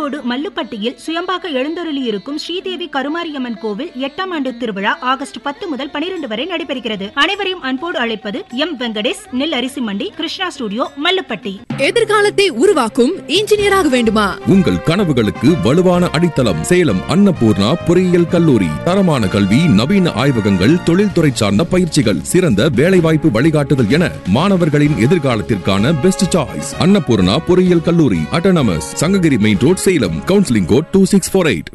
அன்போடு மல்லுப்பட்டியில் சுயம்பாக எழுந்தருளியிருக்கும் ஸ்ரீதேவி கருமாரியம்மன் கோவில் எட்டாம் ஆண்டு திருவிழா ஆகஸ்ட் பத்து முதல் பனிரெண்டு வரை நடைபெறுகிறது அனைவரையும் அன்போடு அழைப்பது எம் வெங்கடேஷ் நெல் அரிசி மண்டி கிருஷ்ணா ஸ்டுடியோ மல்லுப்பட்டி எதிர்காலத்தை உருவாக்கும் இன்ஜினியராக வேண்டுமா உங்கள் கனவுகளுக்கு வலுவான அடித்தளம் சேலம் அன்னபூர்ணா பொறியியல் கல்லூரி தரமான கல்வி நவீன ஆய்வகங்கள் தொழில்துறை சார்ந்த பயிற்சிகள் சிறந்த வேலைவாய்ப்பு வழிகாட்டுதல் என மாணவர்களின் எதிர்காலத்திற்கான பெஸ்ட் சாய்ஸ் அன்னபூர்ணா பொறியியல் கல்லூரி autonomous Sankagiri main road Salem counselling code two six four eight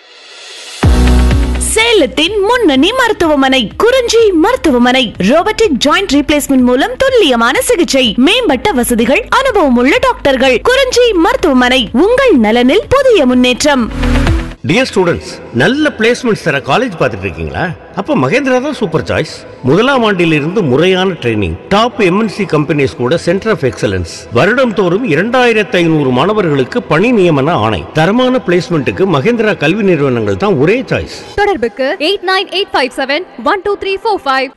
சேலத்தின் முன்னணி மருத்துவமனை குறிஞ்சி மருத்துவமனை ரோபோட்டிக் ஜாயிண்ட் ரீப்ளேஸ்மெண்ட் மூலம் துல்லியமான சிகிச்சை மேம்பட்ட வசதிகள் அனுபவமுள்ள டாக்டர்கள் குறிஞ்சி மருத்துவமனை உங்கள் நலனில் புதிய முன்னேற்றம் டியர் ஸ்டூடெண்ட்ஸ் நல்ல பிளேஸ்மெண்ட்ஸ் தர காலேஜ் பார்த்துட்டு இருக்கீங்களா அப்போ மகேந்திரா தான் சூப்பர் சாய்ஸ் முதலாம் ஆண்டிலிருந்து முறையான ட்ரைனிங் டாப் எம்என்சி கம்பெனிஸ் கூட சென்டர் ஆஃப் எக்ஸலன்ஸ் வருடம் தோறும் இரண்டாயிரத்து ஐநூறு மாணவர்களுக்கு பணி நியமன ஆணை தரமான பிளேஸ்மெண்ட்டுக்கு மகேந்திரா கல்வி நிறுவனங்கள் தான் ஒரே சாய்ஸ் தொடர்புக்கு eight nine eight five seven one two three four five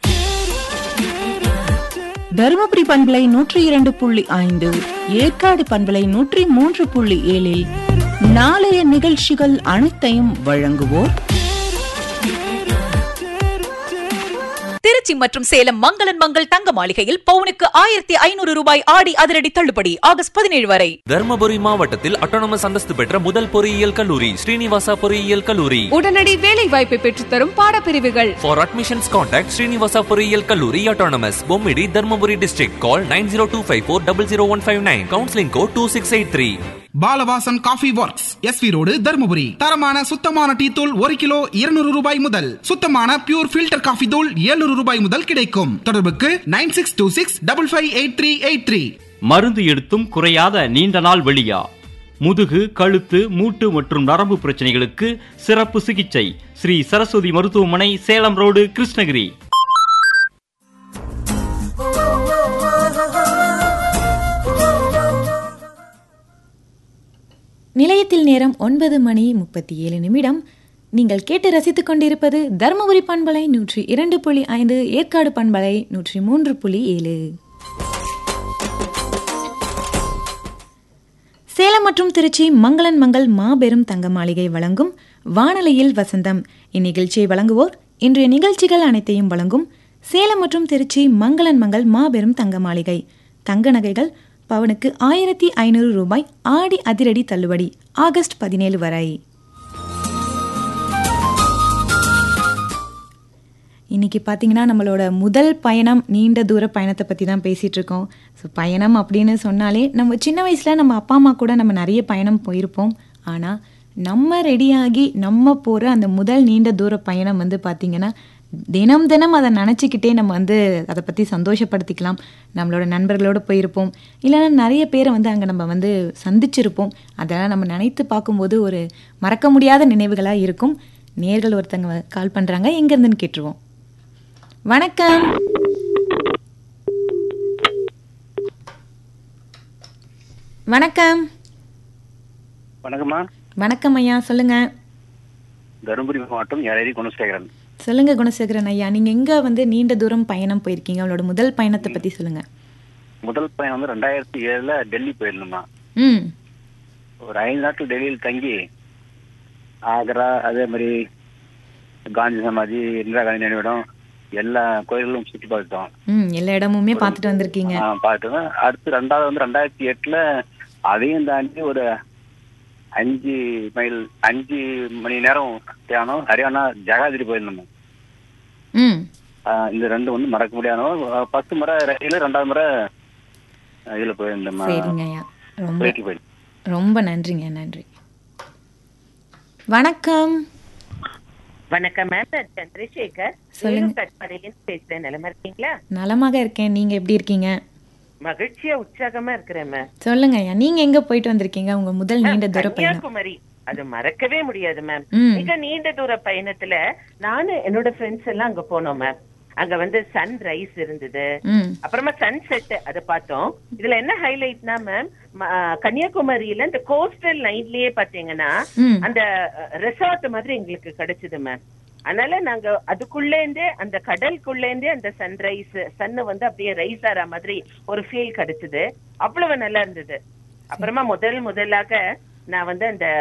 Dharmapuri பண்பலை நூற்றி இரண்டு புள்ளி ஐந்து ஏற்காடு பண்பலை நூற்றி மூன்று புள்ளி ஏழில் நாளைய நிகழ்ச்சிகள் அனைத்தையும் வழங்குவோர் திருச்சி மற்றும் சேலம் மங்களன் மங்கள் தங்க மாளிகையில் பவுனுக்கு ஆயிரத்தி ஐநூறு ரூபாய் ஆடி அதிரடி தள்ளுபடி ஆகஸ்ட் பதினேழு வரை தர்மபுரி மாவட்டத்தில் அட்டானமஸ் அந்தஸ்து பெற்ற முதல் பொறியியல் கல்லூரி ஸ்ரீனிவாசா பொறியியல் கல்லூரி உடனடி வேலை வாய்ப்பை பெற்றுத்தரும் பாடப்பிரிவுகள் For admissions contact ஸ்ரீனிவாசா பொறியியல் கல்லூரி autonomous Bommidi Dharmapuri district call nine zero two five four double zero one five nine counselling code two six eight three Balavasan coffee works SV road Dharmapuri தரமான சுத்தமான டீ தூள் ஒரு கிலோ இருநூறு ரூபாய் முதல் சுத்தமான பியூர் ஃபில்டர் காஃபி தூள் 700 ரூபாய் முதல் கிடைக்கும் தொடர்புக்கு nine six two six double five eight three eight three மருந்து எடுத்தும் குறையாத நீண்ட நாள் வெளியா முதுகு கழுத்து மூட்டு மற்றும் நரம்பு பிரச்சனைகளுக்கு சிறப்பு சிகிச்சை ஸ்ரீ சரஸ்வதி மருத்துவமனை சேலம் ரோடு கிருஷ்ணகிரி நிலையத்தில் நேரம் ஒன்பது மணி முப்பத்தி ஏழு நிமிடம் நீங்கள் கேட்டு ரசித்துக் கொண்டிருப்பது தருமபுரி பண்பலை நூற்றி இரண்டு புள்ளி ஐந்து ஏற்காடு பண்பலை நூற்றி மூன்று புள்ளி ஏழு சேலம் மற்றும் திருச்சி மங்களன் மங்கள் மாபெரும் தங்க மாளிகை வழங்கும் வானொலியில் வசந்தம் இந்நிகழ்ச்சியை வழங்குவோர் இன்றைய நிகழ்ச்சிகள் அனைத்தையும் வழங்கும் சேலம் மற்றும் திருச்சி மங்களன் மங்கள் மாபெரும் தங்க மாளிகை தங்க நகைகள் பவனுக்கு ஆயிரத்தி ஐநூறு ரூபாய் ஆடி அதிரடி தள்ளுபடி ஆகஸ்ட் பதினேழு வரை இன்னைக்கு பார்த்தீங்கன்னா நம்மளோட முதல் பயணம் நீண்ட தூர பயணத்தை பற்றி தான் பேசிகிட்டு இருக்கோம் ஸோ பயணம் அப்படின்னு சொன்னாலே நம்ம சின்ன வயசில் நம்ம அப்பா அம்மா கூட நம்ம நிறைய பயணம் போயிருப்போம் ஆனால் நம்ம ரெடியாகி நம்ம போகிற அந்த முதல் நீண்ட தூர பயணம் வந்து பார்த்திங்கன்னா தினம் தினம் அதை நினச்சிக்கிட்டே நம்ம வந்து அதை பற்றி சந்தோஷப்படுத்திக்கலாம் நம்மளோட நண்பர்களோடு போயிருப்போம் இல்லைன்னா நிறைய பேரை வந்து அங்கே நம்ம வந்து சந்திச்சிருப்போம் அதெல்லாம் நம்ம நினைத்து பார்க்கும்போது ஒரு மறக்க முடியாத நினைவுகளாக இருக்கும் நேர்கள் ஒருத்தங்க கால் பண்ணுறாங்க எங்கேருந்துன்னு கேட்டுருவோம் வணக்கம் வணக்கம் வணக்கம்மா வணக்கம் ஐயா சொல்லுங்க தருமபுரி மாவட்டம் யாரேரி குணசேகரன் சொல்லுங்க குணசேகரன் ஐயா நீங்க எங்க வந்து நீண்ட தூரம் பயணம் போயிருக்கீங்க உங்களோட முதல் பயணத்தை பத்தி சொல்லுங்க முதல் பயணம் வந்து ரெண்டாயிரத்தி ஏழுல டெல்லி போயிருந்தோம்மா ம் ஒரு ஐந்து நாட்கள் டெல்லியில் தங்கி ஆக்ரா அதே மாதிரி காந்தி சமாதி இந்திரா காந்தி நினைவிடம் எல்லா கோயில்களும் சுற்றி பார்த்துட்டோம் ம் எல்லா இடமுமே பார்த்துட்டு வந்திருக்கீங்க ஆ, பார்த்துட்டோம் அடுத்து ரெண்டாவது வந்து ரெண்டாயிரத்தி எட்டுல அதையும் தாண்டி ஒரு அஞ்சு மைல் அஞ்சு மணி நேரம் தியானம் ஹரியானா ஜகாதிரி போயிருந்தோம் ம் ஆ, இந்த ரெண்டு வந்து மறக்க முடியாத பத்து முறை ரயில் ரெண்டாவது முறை ஆ, இதுல போயிருந்தோம் சரிங்க ஐயா ரொம்ப போயிட்டு போயிட்டு ரொம்ப நன்றிங்க நன்றி வணக்கம் வணக்கம் மேம் நான் சந்திரசேகர் சொல்லுங்க. கட்பாடியிலிருந்து பேசுறேன் நிலமா இருக்கீங்களா நலமாக இருக்கேன் நீங்க எப்படி இருக்கீங்க மகிழ்ச்சியா உற்சாகமா இருக்கிறேன் மேம் சொல்லுங்க ஐயா நீங்க எங்க போயிட்டு வந்திருக்கீங்க உங்க முதல் நீண்ட தூர பயணம் கன்னியாகுமரி அது மறக்கவே முடியாது மேம் ம். மிக நீண்ட தூர பயணத்துல நானு என்னோட ஃப்ரெண்ட்ஸ் எல்லாம் அங்க போனோம் மேம் அங்க வந்து சன் ரைஸ் இருந்தது ம் அப்புறமா சன் செட் அதை பார்த்தோம் இதுல என்ன ஹைலைட்னா மேம் கன்னியாகுமரியில இந்த கோஸ்டல் லைன்லயே பாத்தீங்கன்னா ம். அந்த ரெசார்ட் மாதிரி எங்களுக்கு கிடைச்சது மேம் அதனால நாங்க அதுக்குள்ளேந்தே அந்த கடலுக்குள்ளேந்தே அந்த சன்ரைஸ் சன்னு வந்து அப்படியே ரைஸ் ஆற மாதிரி ஒரு ஃபீல் கிடைச்சது அவ்வளவு நல்லா இருந்தது அப்புறமா முதல் முதலாக நான் வந்து அந்த